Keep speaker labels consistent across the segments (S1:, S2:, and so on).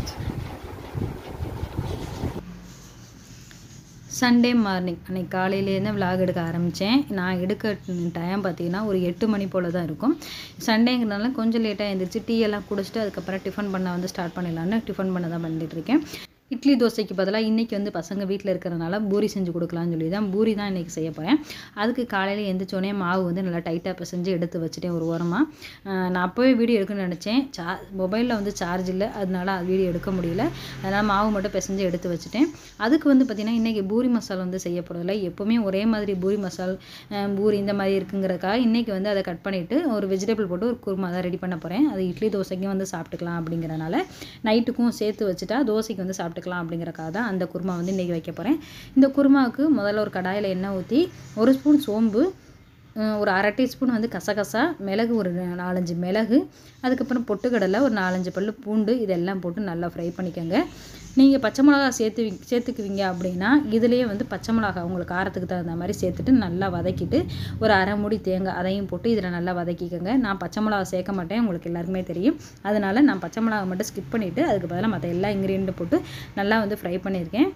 S1: Sunday morning அன்றைக்கி காலையிலேருந்து vlog எடுக்க ஆரம்பித்தேன் நான் எடுக்க டைம் பார்த்தீங்கன்னா ஒரு எட்டு மணி போல் தான் இருக்கும் சண்டேங்கிறனால கொஞ்சம் லேட்டாக எழுந்திரிச்சு டீ எல்லாம் குடிச்சிட்டு அதுக்கப்புறம் டிஃபன் பண்ண வந்து ஸ்டார்ட் பண்ணிடலான்னு டிஃபன் பண்ண தான் பண்ணிட்டு இருக்கேன் இட்லி தோசைக்கு பதிலாக இன்றைக்கி வந்து பசங்க வீட்டில் இருக்கிறனால பூரி செஞ்சு கொடுக்கலான்னு சொல்லி தான் பூரி தான் இன்றைக்கி செய்ய போகிறேன் அதுக்கு காலையில் எழுந்திரிச்சோடனே மாவு வந்து நல்லா டைட்டாக பிசைஞ்சு எடுத்து வச்சுட்டேன் ஒரு ஓரமாக நான் அப்போவே வீடியோ எடுக்கணும்னு நினச்சேன் சா மொபைலில் வந்து சார்ஜ் இல்லை அதனால அது வீடியோ எடுக்க முடியல அதனால் மாவு மட்டும் பிசைஞ்சு எடுத்து வச்சுட்டேன் அதுக்கு வந்து பார்த்திங்கன்னா இன்றைக்கி பூரி மசால் வந்து செய்ய போகிறதில்ல எப்போவுமே ஒரே மாதிரி பூரி மசால் அஹ், பூரி இந்த மாதிரி இருக்குங்கிறக்காக இன்றைக்கி வந்து அதை கட் பண்ணிவிட்டு ஒரு வெஜிடபிள் போட்டு ஒரு குருமா தான் ரெடி பண்ண போகிறேன் அது இட்லி தோசைக்கும் வந்து சாப்பிட்டுக்கலாம் அப்படிங்கிறனால நைட்டுக்கும் சேர்த்து வச்சுட்டா தோசைக்கு வந்து சாப்பிட்டுக்கலாம் அப்படிங்கிறக்காக தான் அந்த குருமா வந்து இன்றைக்கி வைக்க போகிறேன் இந்த குருமாவுக்கு முதல்ல ஒரு கடாயில் எண்ணெய் ஊற்றி ஒரு ஸ்பூன் சோம்பு அஹ், ஒரு அரை டீஸ்பூன் வந்து கசகசா மிளகு ஒரு நாலஞ்சு மிளகு அதுக்கப்புறம் பொட்டுக்கடலை ஒரு நாலஞ்சு பல்லு பூண்டு இதெல்லாம் போட்டு நல்லா ஃப்ரை பண்ணிக்கோங்க நீங்கள் பச்சை மிளகா சேர்த்து சேர்த்துக்குவீங்க அப்படின்னா இதுலேயே வந்து பச்சை மிளகா உங்களுக்கு காரத்துக்கு தகுந்த மாதிரி சேர்த்துட்டு நல்லா வதக்கிட்டு ஒரு அரை மூடி தேங்காய் அதையும் போட்டு இதில் நல்லா வதக்கிக்கோங்க நான் பச்சை மிளகா சேர்க்க மாட்டேன் உங்களுக்கு எல்லாருக்குமே தெரியும் அதனால நான் பச்சை மிளகா மட்டும் ஸ்கிப் பண்ணிவிட்டு அதுக்கு பதிலாக மற்ற எல்லா இன்க்ரீடியண்ட்டும் போட்டு நல்லா வந்து ஃப்ரை பண்ணியிருக்கேன்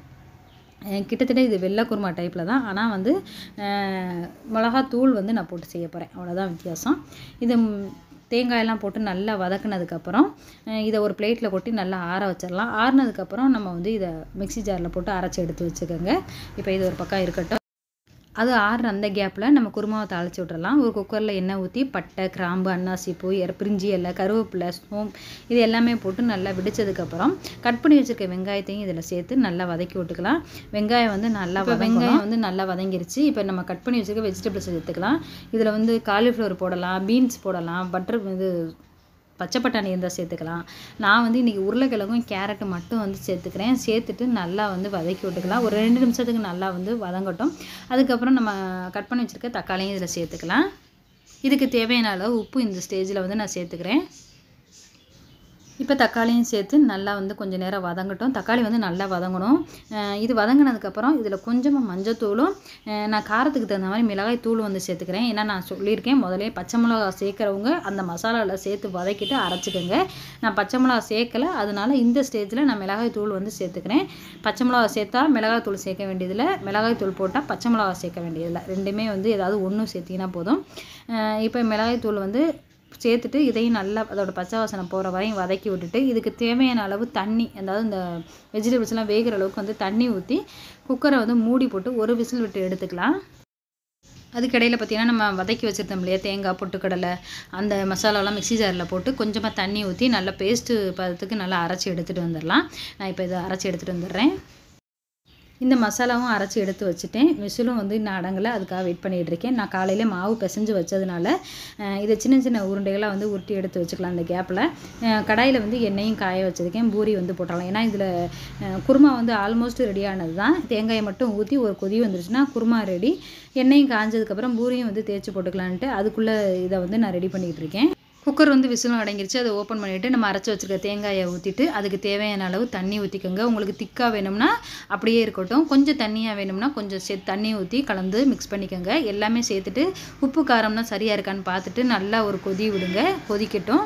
S1: அஹ் கிட்டத்தட்ட இது வெள்ளை குருமா டைப்பில் தான் ஆனால் வந்து அஹ் மிளகாத்தூள் வந்து நான் போட்டு செய்ய போகிறேன் அவ்வளோதான் வித்தியாசம் இது ம், தேங்காயெல்லாம் போட்டு நல்லா வதக்குனதுக்கப்புறம் அஹ் இதை ஒரு பிளேட்டில் கொட்டி நல்லா ஆற வச்சிடலாம் ஆறுனதுக்கப்புறம் நம்ம வந்து இதை மிக்ஸி ஜாரில் போட்டு அரைச்சி எடுத்து வச்சுக்கோங்க இப்போ இது ஒரு பக்கம் இருக்கட்டும் அது ஆறுற அந்த கேப்பில் நம்ம குருமாவை தாளிச்சு விட்றலாம் ஒரு குக்கரில் எண்ணெய் ஊற்றி பட்டை கிராம்பு அன்னாசி பூ எர பிரிஞ்சி இலை கருவேப்பிலை சோம் இது எல்லாமே போட்டு நல்லா விடிச்சதுக்கப்புறம் கட் பண்ணி வச்சுருக்க வெங்காயத்தையும் இதில் சேர்த்து நல்லா வதக்கி விட்டுக்கலாம் வெங்காயம் வந்து நல்லா வெங்காயம் வந்து நல்லா வதங்கிருச்சு இப்போ நம்ம கட் பண்ணி வச்சுருக்க வெஜிடபிள்ஸ் எடுத்துக்கலாம் இதில் வந்து காலிஃப்ளவர் போடலாம் பீன்ஸ் போடலாம் பட்டர் இது பச்சை பட்டாணி இருந்தால் சேர்த்துக்கலாம் நான் வந்து இன்றைக்கி உருளைக்கிழங்கும் கேரட்டு மட்டும் வந்து சேர்த்துக்கிறேன் சேர்த்துட்டு நல்லா வந்து வதக்கி விட்டுக்கலாம் ஒரு ரெண்டு நிமிஷத்துக்கு நல்லா வந்து வதங்கட்டும் அதுக்கப்புறம் நம்ம கட் பண்ணி வச்சுருக்க தக்காளியும் இதில் சேர்த்துக்கலாம் இதுக்கு தேவையான அளவு உப்பு இந்த ஸ்டேஜில் வந்து நான் சேர்த்துக்கிறேன் இப்போ தக்காளியும் சேர்த்து நல்லா வந்து கொஞ்சம் நேரம் வதங்கட்டும் தக்காளி வந்து நல்லா வதங்கணும் அஹ் இது வதங்கினதுக்கப்புறம் இதில் கொஞ்சமாக மஞ்சத்தூளும் அஹ் நான் காரத்துக்கு தகுந்த மாதிரி மிளகாய் தூள் வந்து சேர்த்துக்கிறேன் ஏன்னா நான் சொல்லியிருக்கேன் முதலே பச்சை மிளகா சேர்க்குறவங்க அந்த மசாலாவில் சேர்த்து வதக்கிட்டு அரைச்சிக்கோங்க நான் பச்சை மிளகா சேர்க்கலை அதனால இந்த ஸ்டேஜில் நான் மிளகாய் தூள் வந்து சேர்த்துக்கிறேன் பச்சை மிளகா சேர்த்தா மிளகாய் தூள் சேர்க்க வேண்டியதில்லை மிளகாய் தூள் போட்டால் பச்சை மிளகா சேர்க்க வேண்டியதில்லை ரெண்டுமே வந்து ஏதாவது ஒன்று சேர்த்திங்கன்னா போதும் அஹ் இப்போ மிளகாய் தூள் வந்து சேர்த்துட்டு இதையும் நல்லா அதோட பச்சை வாசனை போகிற வரையும் வதக்கி விட்டுட்டு இதுக்கு தேவையான அளவு தண்ணி அதாவது இந்த வெஜிடபிள்ஸ்லாம் வேகிற அளவுக்கு வந்து தண்ணி ஊற்றி குக்கரை வந்து மூடி போட்டு ஒரு விசில் விட்டு எடுத்துக்கலாம் அதுக்கிடையில் பார்த்தீங்கன்னா நம்ம வதக்கி வச்சுருந்தோம் இல்லையா தேங்காய் பொட்டுக்கடலை அந்த மசாலாலாம் மிக்ஸி ஜாரில் போட்டு கொஞ்சமாக தண்ணி ஊற்றி நல்லா பேஸ்ட்டு பதத்துக்கு நல்லா அரைச்சி எடுத்துகிட்டு வந்துடலாம் நான் இப்போ இதை அரைச்சி எடுத்துகிட்டு வந்துடுறேன் இந்த மசாலாவும் அரைச்சி எடுத்து வச்சுட்டேன் விசிலும் வந்து இன்னும் அடங்கலை அதுக்காக வெயிட் பண்ணிகிட்டு இருக்கேன் நான் காலையில மாவு பிசைஞ்சு வச்சதுனால அஹ், இதை சின்ன சின்ன உருண்டைகளாக வந்து உருட்டி எடுத்து வச்சுக்கலாம் அந்த கேப்பில் கடாயில் வந்து எண்ணெயும் காய வச்சிருக்கேன் பூரி வந்து போட்டுடலாம் ஏன்னா இதில் குருமா வந்து ஆல்மோஸ்ட் ரெடி ஆனது தான் தேங்காயை மட்டும் ஊற்றி ஒரு கொதி வந்துருச்சுன்னா குருமா ரெடி எண்ணெயும் காஞ்சதுக்கப்புறம் பூரியும் வந்து தேய்ச்சி போட்டுக்கலான்ட்டு அதுக்குள்ளே இதை வந்து நான் ரெடி பண்ணிகிட்டு இருக்கேன் குக்கர் வந்து விசிலும் அடங்கிருச்சு அதை ஓப்பன் பண்ணிவிட்டு நம்ம அரைச்சி வச்சுருக்க தேங்காயை ஊற்றிட்டு அதுக்கு தேவையான அளவு தண்ணி ஊற்றிக்கோங்க உங்களுக்கு திக்காக வேணும்னா அப்படியே இருக்கட்டும் கொஞ்சம் தண்ணியாக வேணும்னா கொஞ்சம் சே தண்ணி ஊற்றி கலந்து மிக்ஸ் பண்ணிக்கோங்க எல்லாமே சேர்த்துட்டு உப்பு காரம்லாம் சரியாக இருக்கான்னு பார்த்துட்டு நல்லா ஒரு கொதி விடுங்க கொதிக்கட்டும்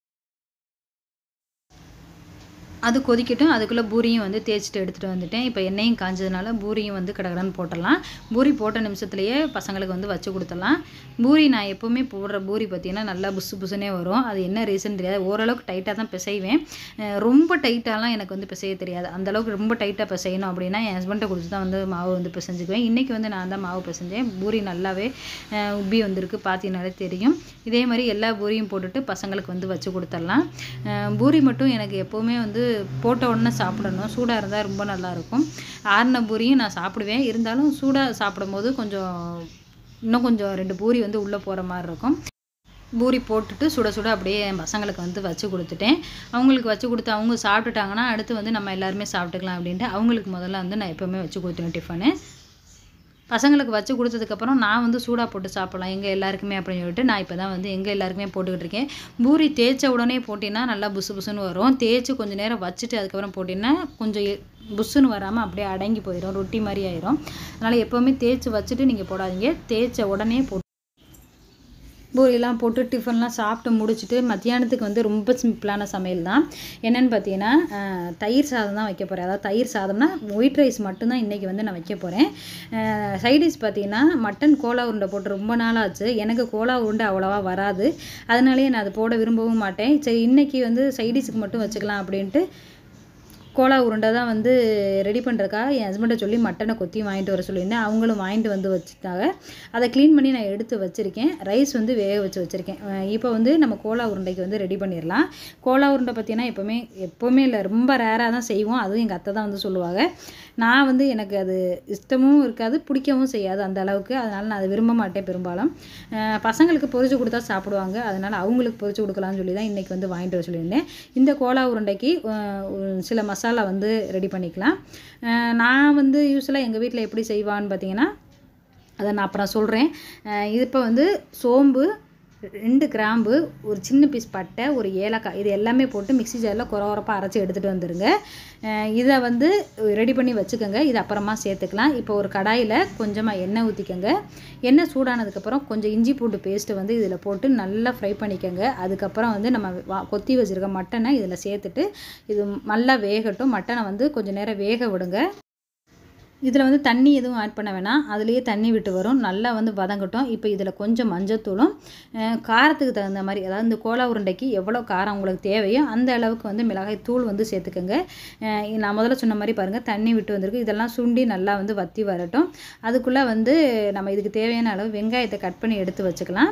S1: அது கொதிக்கட்டும் அதுக்குள்ளே பூரியும் வந்து தேய்ச்சிட்டு எடுத்துகிட்டு வந்துட்டேன் இப்போ எண்ணெயும் காஞ்சதுனால பூரியும் வந்து கடகடன்னு போட்டுடலாம் பூரி போட்ட நிமிஷத்துலேயே பசங்களுக்கு வந்து வச்சு கொடுத்துடலாம் பூரி நான் எப்போவுமே போடுற பூரி பார்த்தீங்கன்னா நல்லா புசு புசுனே வரும் அது என்ன ரீசன் தெரியாது ஓரளவுக்கு டைட்டாக தான் பிசைவேன் அஹ் ரொம்ப டைட்டாலாம் எனக்கு வந்து பிசைய தெரியாது அந்த அளவுக்கு ரொம்ப டைட்டாக பிசையணும் அப்படின்னா என் ஹஸ்பண்ட்டை கொடுத்து தான் வந்து மாவு வந்து பிசைஞ்சுக்குவேன் இன்றைக்கி வந்து நான் தான் மாவு பிசைஞ்சேன் பூரி நல்லாவே அஹ் உப்பி வந்திருக்கு பார்த்தீங்கனாலே தெரியும் இதே மாதிரி எல்லா பூரியும் போட்டுட்டு பசங்களுக்கு வந்து வச்சு கொடுத்துடலாம் அஹ் பூரி மட்டும் எனக்கு எப்போவுமே வந்து போட்ட உடனே சாப்பிடணும் சூடாக இருந்தால் ரொம்ப நல்லாயிருக்கும் ஆறின பூரியும் நான் சாப்பிடுவேன் இருந்தாலும் சூடாக சாப்பிடும்போது கொஞ்சம் இன்னும் கொஞ்சம் ரெண்டு பூரி வந்து உள்ளே போகிற மாதிரி இருக்கும் பூரி போட்டுட்டு சுட சுட அப்படியே என் பசங்களுக்கு வந்து வச்சு கொடுத்துட்டேன் அவங்களுக்கு வச்சு கொடுத்து அவங்க சாப்பிட்டுட்டாங்கன்னா அடுத்து வந்து நம்ம எல்லாருமே சாப்பிட்டுக்கலாம் அப்படின்ட்டு அவங்களுக்கு முதல்ல வந்து நான் எப்போவுமே வச்சு கொடுத்துருவேன் டிஃபனு பசங்களுக்கு வச்சு கொடுத்ததுக்கப்புறம் நான் வந்து சூடாக போட்டு சாப்பிடலாம் எங்கள் எல்லாருக்குமே அப்படின்னு சொல்லிட்டு நான் இப்போ தான் வந்து எங்கள் எல்லாருக்குமே போட்டுக்கிட்டு இருக்கேன் பூரி தேய்ச்ச உடனே போட்டிங்கன்னா நல்லா புசு புசுன்னு வரும் தேய்ச்சி கொஞ்சம் நேரம் வச்சுட்டு அதுக்கப்புறம் போட்டிங்கன்னா கொஞ்சம் எ- புஸ்ஸுன்னு வராமல் அப்படியே அடங்கி போயிடும் ரொட்டி மாதிரி ஆயிரும் அதனால் எப்போவுமே தேய்ச்சி வச்சுட்டு நீங்கள் போடாதீங்க தேய்ச்ச உடனே போட்டு தேய்ச்ச உடனே போட்டிங்கன்னா நல்லா புசு புசுன்னு வரும் தேய்ச்சி கொஞ்சம் நேரம் வச்சுட்டு அதுக்கப்புறம் போட்டிங்கன்னா கொஞ்சம் எ- புஸ்ஸுன்னு வராமல் அப்படியே அடங்கி போயிடும் அதனால் எப்போவுமே தேய்ச்சி வச்சுட்டு நீங்கள் போடாதீங்க தேய்ச்ச உடனே போட்டு பூரியெல்லாம் போட்டு டிஃபன்லாம் சாப்பிட்டு முடிச்சுட்டு மத்தியானத்துக்கு வந்து ரொம்ப சிம்பிளான சமையல் தான் என்னென்னு பார்த்தீங்கன்னா அஹ், தயிர் சாதம் தான் வைக்க போகிறேன் அதாவது தயிர் சாதம்னா ஒயிட் ரைஸ் மட்டும்தான் இன்றைக்கி வந்து நான் வைக்க போகிறேன் சைடிஷ் பார்த்தீங்கன்னா மட்டன் கோலா உருண்டை போட்டு ரொம்ப நாள் ஆச்சு எனக்கு கோலா உருண்டை அவ்வளோவா வராது அதனாலேயே நான் அதை போட விரும்பவும் மாட்டேன் சரி இன்றைக்கி வந்து சைடிஷுக்கு மட்டும் வச்சுக்கலாம் அப்படின்ட்டு கோலா உருண்டை தான் வந்து ரெடி பண்ணுறதுக்காக என் ஹஸ்பண்டை சொல்லி மட்டனை கொத்தி வாங்கிட்டு வர சொல்லியிருந்தேன் அவங்களும் வாங்கிட்டு வந்து வச்சுட்டாங்க அதை க்ளீன் பண்ணி நான் எடுத்து வச்சுருக்கேன் ரைஸ் வந்து வேக வச்சு வச்சுருக்கேன் இப்போ வந்து நம்ம கோலா உருண்டைக்கு வந்து ரெடி பண்ணிடலாம் கோலா உருண்டை பார்த்தீங்கன்னா எப்போவுமே எப்போவுமே இல்லை ரொம்ப ரேராக தான் செய்வோம் அதுவும் எங்கள் அத்தை தான் வந்து சொல்லுவாங்க நான் வந்து எனக்கு அது இஷ்டமும் இருக்காது பிடிக்கவும் செய்யாது அந்த அளவுக்கு அதனால் நான் அதை விரும்ப மாட்டேன் பெரும்பாலும் அஹ் பசங்களுக்கு பொரிச்சு கொடுத்தா சாப்பிடுவாங்க அதனால் அவங்களுக்கு பொரிச்சு கொடுக்கலாம்னு சொல்லி தான் இன்றைக்கி வந்து வாங்கிட்டு வர சொல்லியிருந்தேன் இந்த கோலா உருண்டைக்கு அஹ், ஒரு சில மசாலா வந்து ரெடி பண்ணிக்கலாம் அஹ், நான் வந்து யூஸ்வலாக எங்கள் வீட்டில் எப்படி செய்வான்னு பார்த்தீங்கன்னா அதை நான் அப்புறம் சொல்கிறேன் இது இப்போ வந்து சோம்பு ரெண்டு கிராம்பு ஒரு சின்ன பீஸ் பட்டை ஒரு ஏலக்காய் இது எல்லாமே போட்டு மிக்ஸி ஜாரில் குறவரப்பாக அரைச்சி எடுத்துகிட்டு வந்துடுங்க அஹ் இதை வந்து ரெடி பண்ணி வச்சுக்கோங்க இது அப்புறமா சேர்த்துக்கலாம் இப்போ ஒரு கடாயில் கொஞ்சமாக எண்ணெய் ஊற்றிக்கோங்க எண்ணெய் சூடானதுக்கப்புறம் கொஞ்சம் இஞ்சி பூண்டு பேஸ்ட்டு வந்து இதில் போட்டு நல்லா ஃப்ரை பண்ணிக்கோங்க அதுக்கப்புறம் வந்து நம்ம வா- கொத்தி வச்சுருக்க மட்டனை இதில் சேர்த்துட்டு இது நல்லா வேகட்டும் மட்டனை வந்து கொஞ்சம் நேரம் வேக விடுங்க இதில் வந்து தண்ணி எதுவும் ஆட் பண்ண வேணாம் அதுலேயே தண்ணி விட்டு வரும் நல்லா வந்து வதங்கட்டும் இப்போ இதில் கொஞ்சம் மஞ்சத்தூளும் அஹ், காரத்துக்கு தகுந்த மாதிரி அதாவது இந்த கோலா உருண்டைக்கு எவ்வளோ காரம் உங்களுக்கு தேவையோ அந்த அளவுக்கு வந்து மிளகாய் தூள் வந்து சேர்த்துக்கோங்க அஹ், நான் முதல்ல சொன்ன மாதிரி பாருங்கள் தண்ணி விட்டு வந்திருக்கு இதெல்லாம் சுண்டி நல்லா வந்து வத்தி வரட்டும் அதுக்குள்ளே வந்து நம்ம இதுக்கு தேவையான அளவு வெங்காயத்தை கட் பண்ணி எடுத்து வச்சுக்கலாம்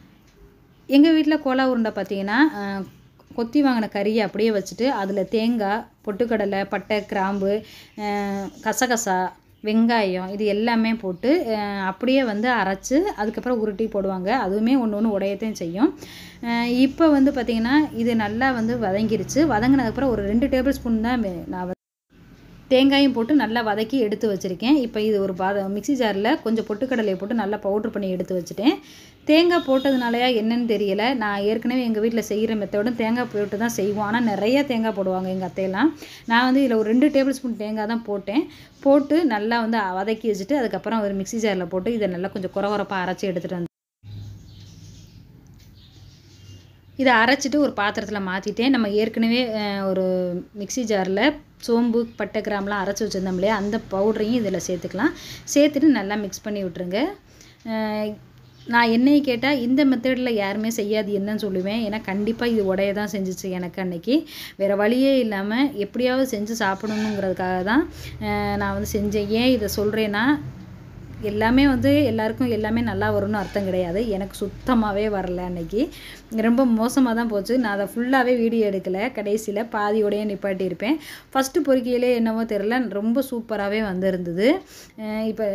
S1: எங்கள் வீட்டில் கோலா உருண்டை பார்த்தீங்கன்னா அஹ், கொத்தி வாங்கின கறியை அப்படியே வச்சுட்டு அதில் தேங்காய் பொட்டுக்கடலை பட்டை கிராம்பு அஹ், கசகசா வெங்காயம் இது எல்லாமே போட்டு அஹ், அப்படியே வந்து அரைச்சி அதுக்கப்புறம் உருட்டி போடுவாங்க அதுவுமே ஒன்று ஒன்று உடையத்தையும் செய்யும் அஹ், இப்போ வந்து பார்த்திங்கன்னா இது நல்லா வந்து வதங்கிருச்சு வதங்கினதுக்கப்புறம் ஒரு ரெண்டு டேபிள் ஸ்பூன் தான் மே- நான் வந்து தேங்காயும் போட்டு நல்லா வதக்கி எடுத்து வச்சுருக்கேன் இப்போ இது ஒரு பாத மிக்ஸி ஜாரில் கொஞ்சம் பொட்டுக்கடலையை போட்டு நல்லா பவுட்ரு பண்ணி எடுத்து வச்சுட்டேன் தேங்காய் போட்டதுனாலயா என்னன்னு தெரியல நான் ஏற்கனவே எங்கள் வீட்டில் செய்கிற மெத்தடும் தேங்காய் போட்டு தான் செய்வோம் ஆனால் நிறைய தேங்காய் போடுவாங்க எங்கள் அத்தையெல்லாம் நான் வந்து இதில் ஒரு ரெண்டு டேபிள் ஸ்பூன் தேங்காய் தான் போட்டேன் போட்டு நல்லா வந்து வதக்கி வச்சுட்டு அதுக்கப்புறம் ஒரு மிக்ஸி ஜாரில் போட்டு இதை நல்லா கொஞ்சம் குறகுறப்பாக அரைச்சி எடுத்துகிட்டு வந்து இதை அரைச்சிட்டு ஒரு பாத்திரத்தில் மாற்றிட்டேன் நம்ம ஏற்கனவே அஹ், ஒரு மிக்ஸி ஜாரில் சோம்பு பட்டை கிராம்லாம் அரைச்சி வச்சுருந்தோம் இல்லையா அந்த பவுடரையும் இதில் சேர்த்துக்கலாம் சேர்த்துட்டு நல்லா மிக்ஸ் பண்ணி விட்டுருங்க அஹ், நான் என்னையை கேட்டால் இந்த மெத்தடில் யாருமே செய்யாது என்னன்னு சொல்லுவேன் ஏன்னா கண்டிப்பாக இது உடைய தான் செஞ்சுச்சு எனக்கு அன்னைக்கு வேறு வழியே இல்லாமல் எப்படியாவது செஞ்சு சாப்பிடணுங்கிறதுக்காக தான் அஹ், நான் வந்து செஞ்சேன் ஏன் இதை சொல்கிறேன்னா எல்லாமே வந்து எல்லாருக்கும் எல்லாமே நல்லா வரும்னு அர்த்தம் கிடையாது எனக்கு சுத்தமாகவே வரல அன்னைக்கு ரொம்ப மோசமாக தான் போச்சு நான் அதை ஃபுல்லாகவே வீடியோ எடுக்கலை கடைசியில் பாதியோடயே நிப்பாட்டியிருப்பேன் ஃபஸ்ட்டு பொறுக்கையிலே என்னவோ தெரில ரொம்ப சூப்பராகவே வந்திருந்தது இப்போ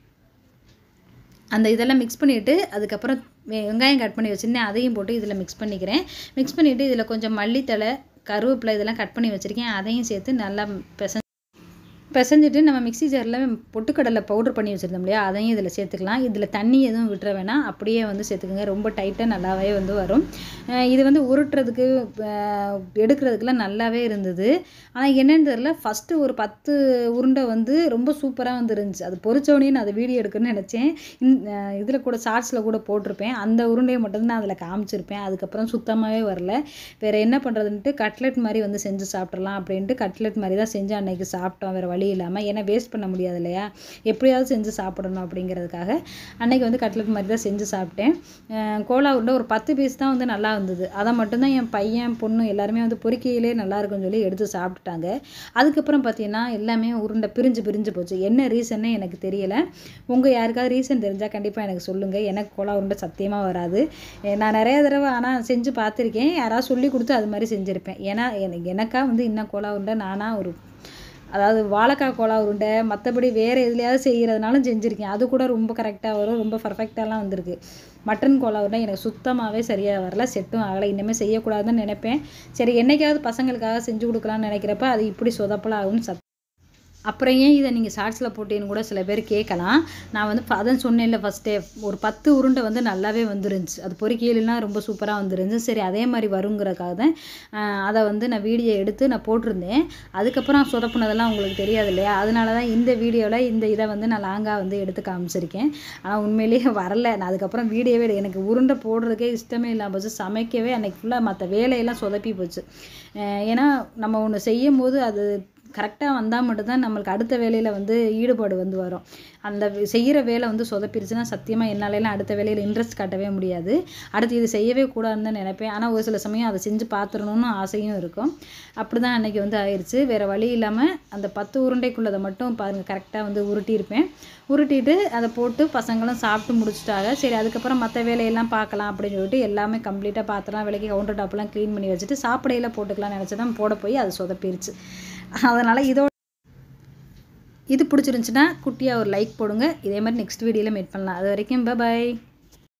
S1: அந்த இதெல்லாம் மிக்ஸ் பண்ணிவிட்டு அதுக்கப்புறம் வெ- வெங்காயம் கட் பண்ணி வச்சுருந்தேன் அதையும் போட்டு இதில் மிக்ஸ் பண்ணிக்கிறேன் மிக்ஸ் பண்ணிவிட்டு இதில் கொஞ்சம் மல்லித்தழை கருவேப்பிலை இதெல்லாம் கட் பண்ணி வச்சுருக்கேன் அதையும் சேர்த்து நல்லா பெச பிசைஞ்சிட்டு நம்ம மிக்ஸி ஜாரில் பொட்டுக்கடலை பவுடர் பண்ணி வச்சுருந்தோம் இல்லையா அதையும் இதில் சேர்த்துக்கலாம் இதில் தண்ணி எதுவும் விட்டுற வேணாம் அப்படியே வந்து சேர்த்துக்கோங்க ரொம்ப டைட்டாக நல்லாவே வந்து வரும் அஹ் இது வந்து உருட்டுறதுக்கு அஹ் எடுக்கிறதுக்குலாம் நல்லாவே இருந்தது ஆனால் என்னன்னு தெரில ஃபஸ்ட்டு ஒரு பத்து உருண்டை வந்து ரொம்ப சூப்பராக வந்து இருந்துச்சு அது பொரிச்சோடனே நான் அதை வீடியோ எடுக்கணும்னு நினச்சேன் இதில் கூட ஷார்ட்ஸில் கூட போட்டிருப்பேன் அந்த உருண்டையை மட்டும் நான் அதில் காமிச்சிருப்பேன் அதுக்கப்புறம் சுத்தமாகவே வரல வேறு என்ன பண்ணுறதுன்ட்டு கட்லெட் மாதிரி வந்து செஞ்சு சாப்பிட்றலாம் அப்படின்ட்டு கட்லெட் மாதிரி தான் செஞ்சு அன்னைக்கு சாப்பிட்டோம் வேறு வழி இல்லாமல் ஏன்னா வேஸ்ட் பண்ண முடியாது இல்லையா எப்படியாவது செஞ்சு சாப்பிடணும் அப்படிங்கிறதுக்காக அன்னைக்கு வந்து கட்லெட் மாதிரி தான் செஞ்சு சாப்பிட்டேன் அஹ் கோலா உருண்டை ஒரு பத்து பீஸ் தான் வந்து நல்லா வந்தது அதை மட்டும்தான் என் பையன் பொண்ணு எல்லாருமே வந்து பொறுக்கையிலே நல்லா இருக்கும்னு சொல்லி எடுத்து சாப்பிட்டுட்டாங்க அதுக்கப்புறம் பார்த்தீங்கன்னா எல்லாமே உருண்டை பிரிஞ்சு பிரிஞ்சு போச்சு என்ன ரீசன்னு எனக்கு தெரியல உங்கள் யாருக்காவது ரீசன் தெரிஞ்சால் கண்டிப்பாக எனக்கு சொல்லுங்கள் எனக்கு கோலா உருண்டை சத்தியமாக வராது அஹ் நான் நிறைய தடவை ஆனால் செஞ்சு பார்த்துருக்கேன் யாராவது சொல்லி கொடுத்து அது மாதிரி செஞ்சுருப்பேன் ஏன்னா எனக்கு எனக்கா வந்து இன்னும் கோலா உருண்டை நானாக ஒரு அதாவது வாழைக்காய் கோலா உருண்டை மற்றபடி வேறு எதுலையாவது செய்கிறதுனாலும் செஞ்சுருக்கேன் அது கூட ரொம்ப கரெக்டாக வரும் ரொம்ப பர்ஃபெக்டாலாம் வந்திருக்கு மட்டன் கோலா உருண்டை எனக்கு சுத்தமாகவே சரியாக வரல செட்டும் ஆகலை இனிமேல் செய்யக்கூடாதுன்னு நினைப்பேன் சரி என்னைக்காவது பசங்களுக்காக செஞ்சு கொடுக்கலாம்னு நினைக்கிறப்ப அது இப்படி சொதப்பலாம் ஆகும்னு சத் அப்புறம் ஏன் இதை நீங்கள் ஷார்ட்ஸில் போட்டேன்னு கூட சில பேர் கேட்கலாம் நான் வந்து ஃப- அதான் சொன்னேன்ல ஃபஸ்ட்டே ஒரு பத்து உருண்டை வந்து நல்லாவே வந்துருந்துச்சு அது பொறிக்கையிலாம் ரொம்ப சூப்பராக வந்துருந்துச்சு சரி அதே மாதிரி வருங்கிறக்காக தான் ஆஹ், அதை வந்து நான் வீடியோ எடுத்து நான் போட்டிருந்தேன் அதுக்கப்புறம் சொதப்புனதெல்லாம் உங்களுக்கு தெரியாது இல்லையா அதனால தான் இந்த வீடியோவில் இந்த இதை வந்து நான் லாங்காக வந்து எடுத்து காமிச்சிருக்கேன் ஆனால் உண்மையிலேயே வரல நான் அதுக்கப்புறம் வீடியோவே எடு- எனக்கு உருண்டை போடுறதுக்கே இஷ்டமே இல்லாமல் போச்சு சமைக்கவே அன்னைக்கு ஃபுல்லாக மற்ற வேலையெல்லாம் சொதப்பி போச்சு அஹ் ஏன்னா நம்ம ஒன்று செய்யும் போது அது கரெக்டாக வந்தால் மட்டும்தான் நம்மளுக்கு அடுத்த வேலையில் வந்து ஈடுபாடு வந்து வரும் அந்த வே- செய்கிற வேலை வந்து சொதப்பிருச்சுன்னா சத்தியமாக என்னாலலாம் அடுத்த வேலையில் இன்ட்ரெஸ்ட் காட்டவே முடியாது அடுத்து இது செய்யவே கூடாதுன்னு தான் நினைப்பேன் ஆனால் ஒரு சில சமயம் அதை செஞ்சு பார்த்துடணும்னு ஆசையும் இருக்கும் அப்படி தான் அன்றைக்கி வந்து ஆயிடுச்சு வேறு வழி இல்லாமல் அந்த பத்து உருண்டைக்குள்ளதை மட்டும் பாருங்கள் கரெக்டாக வந்து உருட்டியிருப்பேன் உருட்டிட்டு அதை போட்டு பசங்களும் சாப்பிட்டு முடிச்சிட்டாங்க சரி அதுக்கப்புறம் மற்ற வேலையெல்லாம் பார்க்கலாம் அப்படின்னு சொல்லிட்டு எல்லாமே கம்ப்ளீட்டாக பாத்திரம் விலைக்கு கவுண்டர் டாப்லாம் க்ளீன் பண்ணி வச்சுட்டு சாப்பிடையில போட்டுக்கலாம்னு நினச்சி தான் போட போய் அது சொதப்பிருச்சு அதனால் இதோட இது பிடிச்சிருந்துச்சுன்னா குட்டியாக ஒரு லைக் போடுங்க இதே மாதிரி நெக்ஸ்ட் வீடியோவில் மீட் பண்ணலாம் அது வரைக்கும் பை